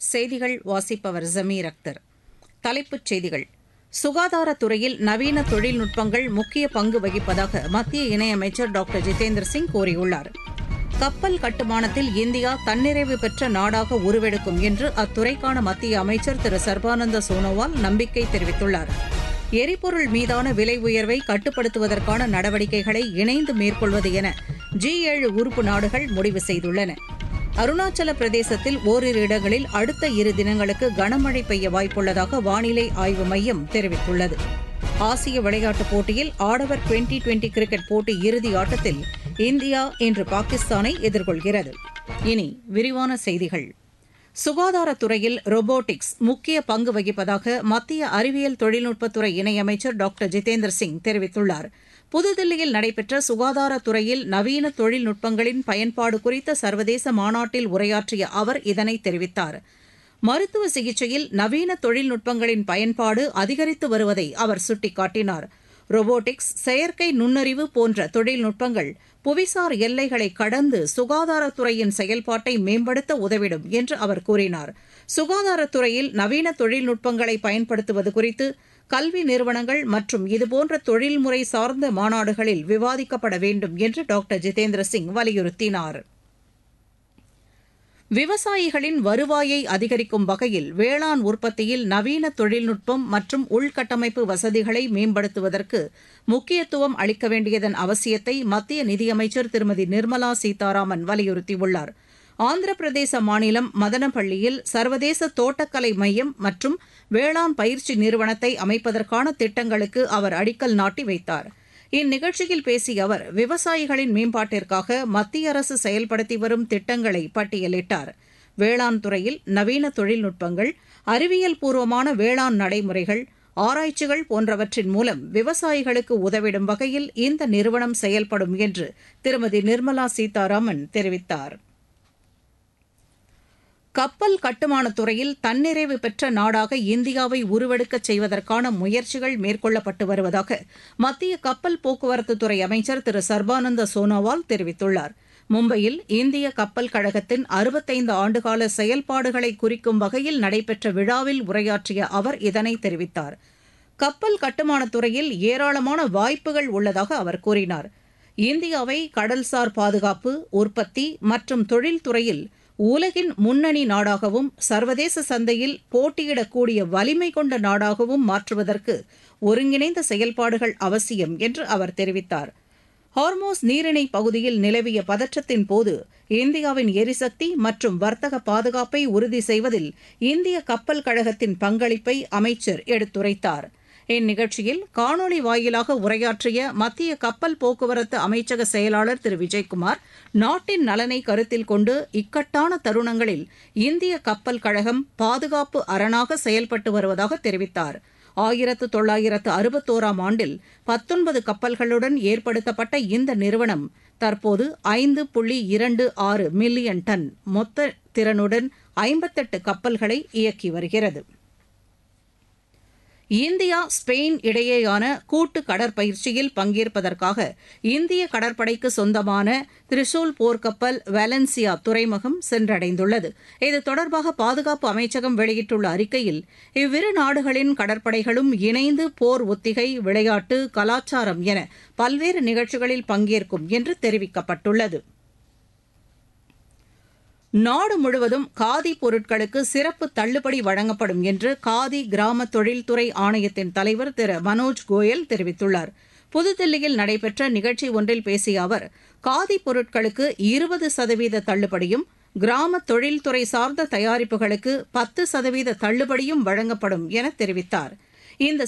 செய்திகள் வாசிப்பவர் ஜமீர் அக்தர் தலைப்புச் செய்திகள் சுகாதாரத்துறையில் நவீன தொழில்நுட்பங்கள் முக்கிய பங்கு வகிப்பதாக மத்திய இணையமைச்சர் டாக்டர் ஜிதேந்திர சிங் கூறியுள்ளார் கப்பல் கட்டுமானத்தில் இந்தியா தன்னிறைவு பெற்ற நாடாக உருவெடுக்கும் என்று அத்துறைக்கான மத்திய அமைச்சர் திரு சர்பானந்த சோனோவால் நம்பிக்கை தெரிவித்துள்ளார் எரிபொருள் மீதான விலை உயர்வை கட்டுப்படுத்துவதற்கான நடவடிக்கைகளை இணைந்து மேற்கொள்வது என ஜி ஏழு உறுப்பு நாடுகள் முடிவு செய்துள்ளன அருணாச்சல பிரதேசத்தில் ஓரிரு இடங்களில் அடுத்த இரு தினங்களுக்கு கனமழை பெய்ய வாய்ப்புள்ளதாக வானிலை ஆய்வு மையம் தெரிவித்துள்ளது ஆசிய விளையாட்டுப் போட்டியில் ஆடவர் டுவெண்டி டுவெண்டி கிரிக்கெட் போட்டி இறுதி ஆட்டத்தில் இந்தியா இன்று பாகிஸ்தானை எதிர்கொள்கிறது இனி விரிவான செய்திகள் சுகாதாரத்துறையில் ரோபோட்டிக்ஸ் முக்கிய பங்கு வகிப்பதாக மத்திய அறிவியல் தொழில்நுட்பத்துறை இணையமைச்சர் டாக்டர் ஜிதேந்திர சிங் தெரிவித்துள்ளார் புதுதில்லியில் நடைபெற்ற சுகாதாரத்துறையில் நவீன தொழில்நுட்பங்களின் பயன்பாடு குறித்த சர்வதேச மாநாட்டில் உரையாற்றிய அவர் இதனை தெரிவித்தார் மருத்துவ சிகிச்சையில் நவீன தொழில்நுட்பங்களின் பயன்பாடு அதிகரித்து வருவதை அவர் சுட்டிக்காட்டினார் ரோபோட்டிக்ஸ் செயற்கை நுண்ணறிவு போன்ற தொழில்நுட்பங்கள் புவிசார் எல்லைகளை கடந்து சுகாதாரத்துறையின் செயல்பாட்டை மேம்படுத்த உதவிடும் என்று அவர் கூறினார் சுகாதாரத்துறையில் நவீன தொழில்நுட்பங்களை பயன்படுத்துவது குறித்து கல்வி நிறுவனங்கள் மற்றும் இதுபோன்ற தொழில்முறை சார்ந்த மாநாடுகளில் விவாதிக்கப்பட வேண்டும் என்று டாக்டர் ஜிதேந்திர சிங் வலியுறுத்தினார் விவசாயிகளின் வருவாயை அதிகரிக்கும் வகையில் வேளாண் உற்பத்தியில் நவீன தொழில்நுட்பம் மற்றும் உள்கட்டமைப்பு வசதிகளை மேம்படுத்துவதற்கு முக்கியத்துவம் அளிக்க வேண்டியதன் அவசியத்தை மத்திய நிதியமைச்சர் திருமதி நிர்மலா சீதாராமன் வலியுறுத்தியுள்ளார் ஆந்திர பிரதேச மாநிலம் மதனப்பள்ளியில் சர்வதேச தோட்டக்கலை மையம் மற்றும் வேளாண் பயிற்சி நிறுவனத்தை அமைப்பதற்கான திட்டங்களுக்கு அவர் அடிக்கல் நாட்டி வைத்தார் இந்நிகழ்ச்சியில் பேசிய அவர் விவசாயிகளின் மேம்பாட்டிற்காக மத்திய அரசு செயல்படுத்தி வரும் திட்டங்களை பட்டியலிட்டார் வேளாண் துறையில் நவீன தொழில்நுட்பங்கள் அறிவியல் பூர்வமான வேளாண் நடைமுறைகள் ஆராய்ச்சிகள் போன்றவற்றின் மூலம் விவசாயிகளுக்கு உதவிடும் வகையில் இந்த நிறுவனம் செயல்படும் என்று திருமதி நிர்மலா சீதாராமன் தெரிவித்தார் கப்பல் கட்டுமானத் துறையில் தன்னிறைவு பெற்ற நாடாக இந்தியாவை உருவெடுக்கச் செய்வதற்கான முயற்சிகள் மேற்கொள்ளப்பட்டு வருவதாக மத்திய கப்பல் போக்குவரத்து துறை அமைச்சர் திரு சர்பானந்த சோனோவால் தெரிவித்துள்ளார் மும்பையில் இந்திய கப்பல் கழகத்தின் அறுபத்தைந்து ஆண்டுகால செயல்பாடுகளை குறிக்கும் வகையில் நடைபெற்ற விழாவில் உரையாற்றிய அவர் இதனை தெரிவித்தார் கப்பல் கட்டுமானத் துறையில் ஏராளமான வாய்ப்புகள் உள்ளதாக அவர் கூறினார் இந்தியாவை கடல்சார் பாதுகாப்பு உற்பத்தி மற்றும் தொழில்துறையில் உலகின் முன்னணி நாடாகவும் சர்வதேச சந்தையில் போட்டியிடக்கூடிய வலிமை கொண்ட நாடாகவும் மாற்றுவதற்கு ஒருங்கிணைந்த செயல்பாடுகள் அவசியம் என்று அவர் தெரிவித்தார் ஹார்மோஸ் நீரிணை பகுதியில் நிலவிய பதற்றத்தின் போது இந்தியாவின் எரிசக்தி மற்றும் வர்த்தக பாதுகாப்பை உறுதி செய்வதில் இந்திய கப்பல் கழகத்தின் பங்களிப்பை அமைச்சர் எடுத்துரைத்தார் இந்நிகழ்ச்சியில் காணொலி வாயிலாக உரையாற்றிய மத்திய கப்பல் போக்குவரத்து அமைச்சக செயலாளர் திரு விஜயகுமார் நாட்டின் நலனை கருத்தில் கொண்டு இக்கட்டான தருணங்களில் இந்திய கப்பல் கழகம் பாதுகாப்பு அரணாக செயல்பட்டு வருவதாக தெரிவித்தார் ஆயிரத்து தொள்ளாயிரத்து அறுபத்தோராம் ஆண்டில் பத்தொன்பது கப்பல்களுடன் ஏற்படுத்தப்பட்ட இந்த நிறுவனம் தற்போது ஐந்து புள்ளி இரண்டு ஆறு மில்லியன் டன் மொத்த திறனுடன் ஐம்பத்தெட்டு கப்பல்களை இயக்கி வருகிறது இந்தியா ஸ்பெயின் இடையேயான கூட்டு கடற்பயிற்சியில் பங்கேற்பதற்காக இந்திய கடற்படைக்கு சொந்தமான திரிசூல் போர்க்கப்பல் வேலன்சியா துறைமுகம் சென்றடைந்துள்ளது இது தொடர்பாக பாதுகாப்பு அமைச்சகம் வெளியிட்டுள்ள அறிக்கையில் இவ்விரு நாடுகளின் கடற்படைகளும் இணைந்து போர் ஒத்திகை விளையாட்டு கலாச்சாரம் என பல்வேறு நிகழ்ச்சிகளில் பங்கேற்கும் என்று தெரிவிக்கப்பட்டுள்ளது நாடு முழுவதும் காதி பொருட்களுக்கு சிறப்பு தள்ளுபடி வழங்கப்படும் என்று காதி கிராம தொழில்துறை ஆணையத்தின் தலைவர் திரு மனோஜ் கோயல் தெரிவித்துள்ளார் புதுதில்லியில் நடைபெற்ற நிகழ்ச்சி ஒன்றில் பேசிய அவர் காதி பொருட்களுக்கு இருபது சதவீத தள்ளுபடியும் கிராம தொழில்துறை சார்ந்த தயாரிப்புகளுக்கு பத்து சதவீத தள்ளுபடியும் வழங்கப்படும் என தெரிவித்தார் இந்த